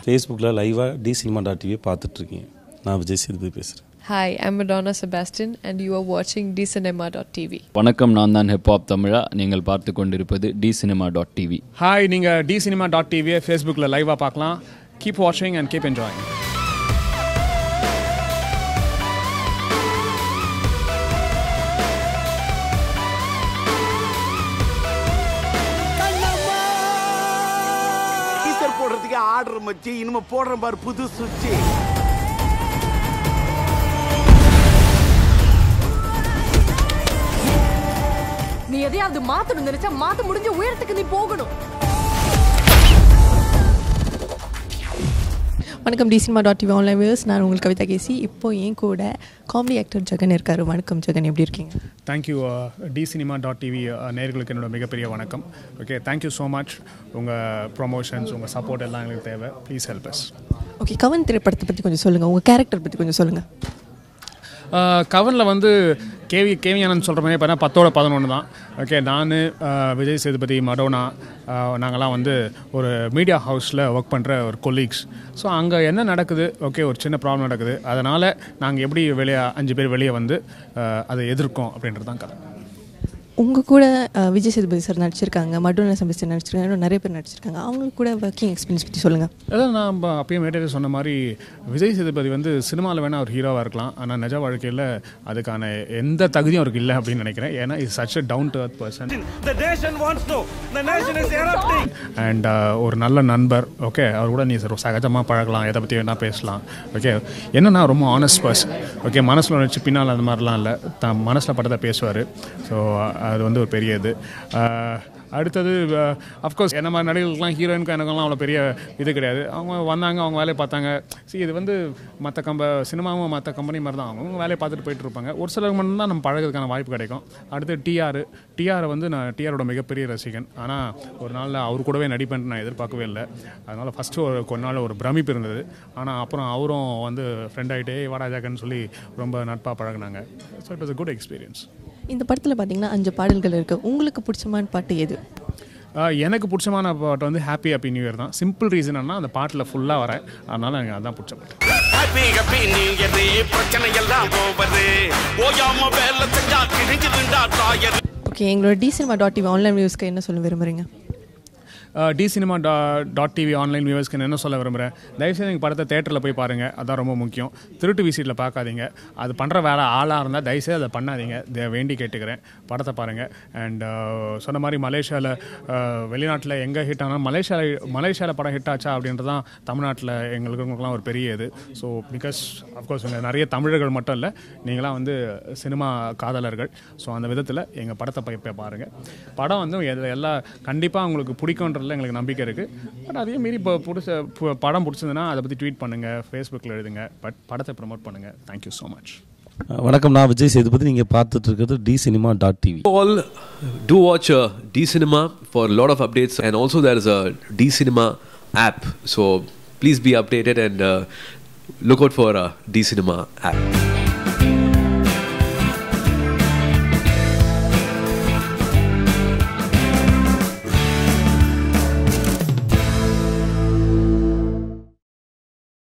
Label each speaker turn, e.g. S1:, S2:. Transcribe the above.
S1: ஃபேஸ்புக்கில் லைவாக D cinema dot டிவியை பார்த்துட்ருக்கீங்க நான் விஜய் சேதுபதி பேசுகிறேன்
S2: Hi, I'm Madonna Sebastian, and you are watching dcinema.tv.
S3: வணக்கம் நான் தான் ஹிப்ஹாப் தமிழா நீங்கள் பார்த்து கொண்டிருப்பது T cinema dot TV
S4: hi நீங்கள் டி சினிமா டாட் டிவியை ஃபேஸ்புக்கில் லைவாக பார்க்கலாம் கீப் வாட்சிங் அண்ட் கீப் என்ஜாயிங்
S5: டீசர் போடுறதுக்கு ஆர்டர் மச்சி இனிமே போடுறேன் பாரு புது சுவிட்ச்
S6: நீ எதையாவது மாத்தணும் நினைச்சா மாத்த முடிஞ்ச உயரத்துக்கு நீ போகணும்
S7: வணக்கம் T cinema dot TV online views நான் உங்களுக்கு கவிதா கேசி இப்போ என் கூட காமெடி ஆக்டர் ஜெகன் இருக்காரு வணக்கம் ஜெகன் எப்படி இருக்கீங்க
S4: thank you T cinema dot TV நேர்களுக்கு என்னோட மிகப்பெரிய வணக்கம் ஓகே தேங்க்யூ ஸோ மச் உங்கள் ப்ரொமோஷன்ஸ் உங்கள் சப்போர்ட் எல்லாம் எங்களுக்கு தேவை ப்ளீஸ் ஹெல்ப் அஸ்
S7: ஓகே கவன் திரைப்படத்தை பற்றி கொஞ்சம் சொல்லுங்கள் உங்கள் கேரக்டர் பற்றி கொஞ்சம் சொல்லுங்கள்
S4: கவனில் வந்து கேவி கேவி ஆனந்த் சொல்கிற மாதிரி பார்த்தா பத்தோட பதினொன்று தான் ஓகே நான் விஜய் சேதுபதி மடோனா ஆஹ், நாங்கெல்லாம் வந்து ஒரு மீடியா ஹவுஸில் ஒர்க் பண்ணுற ஒரு கொலீக்ஸ் ஸோ அங்கே என்ன நடக்குது ஓகே ஒரு சின்ன ப்ராப்ளம் நடக்குது அதனால் நாங்கள் எப்படி வெளியே அஞ்சு பேர் வெளியே வந்து ஆஹ், அதை எதிர்க்கோம் அப்படின்றது தான் கதை
S7: உங்கள் கூட அஹ், விஜய் சேதுபதி சார் நடிச்சிருக்காங்க மடுவன சம்பிஸ்டர் நடிச்சிருக்காங்க இன்னும் நிறைய பேர் நடிச்சிருக்காங்க அவங்க கூட ஒர்க்கிங் எக்ஸ்பீரியன்ஸ் பற்றி சொல்லுங்கள்
S4: அதான் நான் இப்போ அப்பயும் மேட்டே சொன்ன மாதிரி விஜய் சேதுபதி வந்து சினிமாவில் வேணால் ஒரு ஹீரோவாக இருக்கலாம் ஆனால் நிஜ வாழ்க்கையில் அதுக்கான எந்த தகுதியும் அவருக்கு இல்லை அப்படின்னு நினைக்கிறேன் ஏன்னா is such a down to earth person
S5: The nation wants to. The nation is erupting.
S4: And ஒரு நல்ல நண்பர் ஓகே அவர் கூட நீ சகஜமாக பழகலாம் எதை பற்றி வேணால் பேசலாம் ஓகே என்னன்னா ரொம்ப ஆனஸ்ட் பர்சன் ஓகே மனசில் நினச்சி பின்னால் அந்த மாதிரிலாம் இல்லை தான் மனசில் பட்டதை பேசுவார் ஸோ அது வந்து ஒரு பெரிய இது அஹ், அடுத்தது அஃப்கோர்ஸ் என்ன மாதிரி நடிகர்களுக்கெல்லாம் ஹீரோயினுக்கும் எனக்கெல்லாம் அவ்வளோ பெரிய இது கிடையாது அவங்க வந்தாங்க அவங்க வேலையை பார்த்தாங்க சரி இது வந்து மற்ற கம்ப சினிமாவும் மற்ற கம்பெனி மாதிரி தான் அவங்க வேலையை பார்த்துட்டு போயிட்டு இருப்பாங்க ஒரு சிலருக்கு மட்டும்தான் நம்ம பழகிறதுக்கான வாய்ப்பு கிடைக்கும் அடுத்து டிஆர் டிஆர் வந்து நான் டிஆரோட மிகப்பெரிய ரசிகன் ஆனால் ஒரு நாளில் அவர் கூடவே நடிப்பேன்ட்டு நான் எதிர்பார்க்கவே இல்லை அதனால் ஃபஸ்ட்டு ஒரு கொஞ்ச நாள் ஒரு பிரமிப்பு இருந்தது ஆனால் அப்புறம் அவரும் வந்து ஃப்ரெண்ட் ஆகிட்டே வாடாஜாக்கன்னு சொல்லி ரொம்ப நட்பாக பழகுனாங்க so it was a good experience
S7: இந்த படத்தில் பார்த்தீங்கன்னா அஞ்சு பாடல்கள் இருக்குது உங்களுக்கு பிடிச்சமான பாட்டு எது
S4: ஆஹ் எனக்கு பிடிச்சமான பாட்டு வந்து ஹாப்பி ஹாப்பி நியூ இயர் தான் சிம்பிள் ரீசன் என்ன அந்த பாட்டில் ஃபுல்லாக வரேன் அதனால் எனக்கு அதான் பிடிச்ச பாட்டு
S5: Happy, happy New Year. பிரச்சனை எல்லாம் ஓவரு ஓயாம வேலை செஞ்சா கிழிஞ்சிருந்தா தாயர்
S7: ஓகே எங்களோட T cinema dot TV online வியூஸ்க்கு என்ன சொல்ல விரும்புறீங்க
S4: டி சினிமா டா டாட் டிவி ஆன்லைன் வியூவர்ஸ்க்கு நான் என்ன சொல்ல விரும்புகிறேன் தயவுசெய்து நீங்கள் படத்தை தேட்டரில் போய் பாருங்கள் அதான் ரொம்ப முக்கியம் திருட்டு விசிட்டில் பார்க்காதீங்க அது பண்ணுற வேலை ஆளாக இருந்தால் தயவுசெய்து அதை பண்ணாதீங்க இதை வேண்டி கேட்டுக்கிறேன் படத்தை பாருங்கள் அண்ட் சொன்ன மாதிரி மலேசியாவில் வெளிநாட்டில் எங்கே ஹிட் ஆனால் மலேசியாவில் மலேசியாவில் படம் ஹிட் ஆச்சா அப்படின்றது தான் தமிழ்நாட்டில் எங்களுக்குலாம் ஒரு பெரிய இது ஸோ பிகாஸ் அஃப்கோர்ஸ் இங்கே நிறைய தமிழர்கள் மட்டும் இல்லை நீங்களாம் வந்து சினிமா காதலர்கள் ஸோ அந்த விதத்தில் எங்கள் படத்தை போய் போய் பாருங்கள் படம் வந்து எது- எல்லா கண்டிப்பாக உங்களுக்கு பிடிக்குன்றதுல எங்களுக்கு நம்பிக்கை இருக்குது பட் அதே மீறி இப்போ பிடிச்ச பு- படம் பிடிச்சதுன்னா அதை பற்றி ட்வீட் பண்ணுங்கள் ஃபேஸ்புக்கில் எழுதுங்க பட் படத்தை ப்ரமோட் பண்ணுங்கள் தேங்க்யூ ஸோ மச்
S1: வணக்கம் நான் விஜய் சேதுபதி நீங்கள் பார்த்துட்டு இருக்கிறது T cinema dot TV
S8: all do watch uh, D Cinema for a lot of updates, and also there is a D Cinema app. So please be updated and uh, look out for uh, D Cinema app.